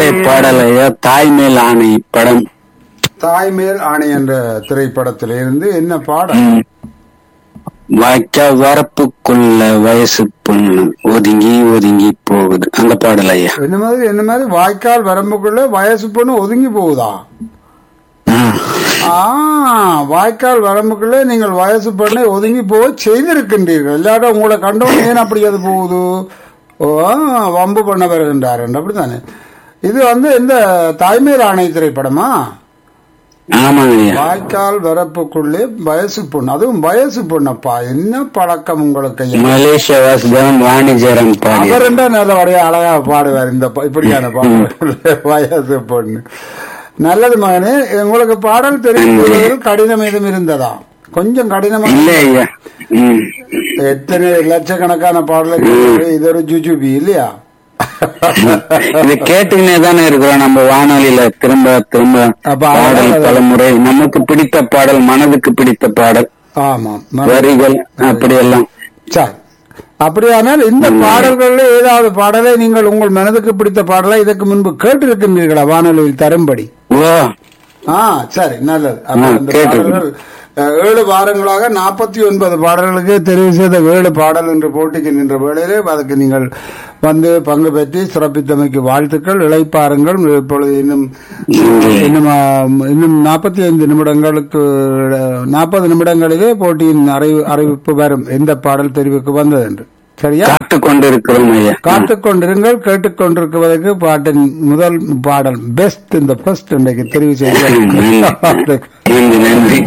பழைய பாடல் ஐயா தாய்மேல் ஆணை படம் தாய்மேல் ஆணை என்ற திரைப்படத்திலிருந்து என்ன பாடல் ம். வாய்க்கா வரப்புக்குள்ள வயசு பொண்ணு ஒதுங்கி ஒதுங்கி போகுது அந்த பாடல் ஐயா என்ன மாதிரி என்ன மாதிரி வாய்க்கால் வரம்புக்குள்ள வயசு பொண்ணு ஒதுங்கி போகுதா ஆ. ஆ வாய்க்கால் வரம்புக்குள்ள நீங்கள் வயசு பொண்ணை ஒதுங்கி போக செய்திருக்கின்றீர்கள் இல்லாட்ட உங்களை கண்டோம் ஏன் அப்படி அது போகுது ஓ வம்பு பண்ண வருகின்றார் அப்படித்தானே இது வந்து இந்த தாய்மேல் ஆணை திரைப்படமா ஆமாங்க ஐயா வாய்க்கால் வரப்புக்குள்ளே வயசு பொண்ணு அதுவும் வயசு பொண்ணப்பா என்ன பழக்கம் உங்களுக்கு ஐயா? மலேசியா வாசுதேவன் வாணிஜரம் பாடி அவர் என்ன நல்ல வரைய அழகா பாடுவார் இந்த ப- இப்படியான பாடல் வயசு பொண்ணு நல்லது மகனே உங்களுக்கு பாடல் தெரியும் கடினம் எதுவும் இருந்ததா கொஞ்சம் கடினமா இல்ல ஐயா ம். எத்தனை லட்சக்கணக்கான பாடலுக்கு இது ஒரு ஜுஜுபி இல்லையா இது கேட்டுக்கினே தானே இருக்கிறோம் நம்ம வானொலியில திரும்ப திரும்ப அப்ப பாடல் அதான் பலமுறை நமக்கு பிடித்த பாடல் மனதுக்கு பிடித்த பாடல் ஆமாம் வரிகள் அப்படியெல்லாம் சரி அப்படியானால் இந்த பாடல்கள்ல ஏதாவது பாடலை நீங்கள் உங்கள் மனதுக்கு பிடித்த பாடலை இதற்கு முன்பு கேட்டிருக்கின்றீர்களா வானொலியில் தரும்படி ஓ ஆ சரி நல்லது அப்ப ஆ, இந்த கேட்டிருக்கேன். பாடல்கள் அஹ், ஏழு வாரங்களாக நாற்பத்தி ஒன்பது பாடல்களுக்கு தெரிவு செய்த ஏழு பாடல் என்று போட்டிக்கு நின்ற வேளையிலே அதுக்கு நீங்கள் வந்து பங்கு பெற்றி சிறப்பித்தமைக்கு வாழ்த்துக்கள் இளைப்பாருங்கள் இப்பொழுது இன்னும் இன்னும் ஆ, இன்னும் நாற்பத்தி ஐந்து நிமிடங்களுக்கு நாற்பது நிமிடங்களிலே போட்டியின் அறிவு அறிவிப்பு வரும் எந்த பாடல் தெரிவுக்கு வந்தது என்று சரியா காத்து கொண்டிருக்கிறோம் ஐயா காத்துக் கொண்டிருங்கள் கேட்டுக்கொண்டிருக்குவதற்கு பாட்டின் முதல் பாடல் பெஸ்ட் இந்த ஃபர்ஸ்ட் இன்றைக்கு தெரிவு செய்ய நன்றி நன்றி